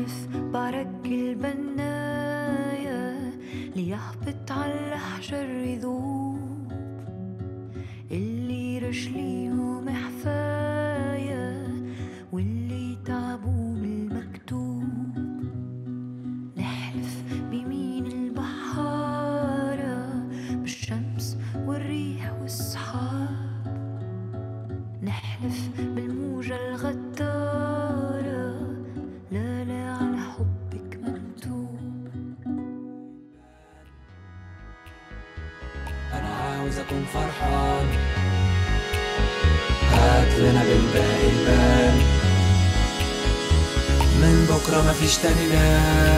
نحلف بعرق البناية ليهبط على الحجر يذوب اللي رجليهم حفاية واللي تعبوا بالمكتوب نحلف بمين البحارة بالشمس والريح والسحاب نحلف بالموجة الغدارة لا لا على حبك مكتوب أنا عاوز أكون فرحان هات لنا بالباقي البال من بكرة مفيش تاني ناس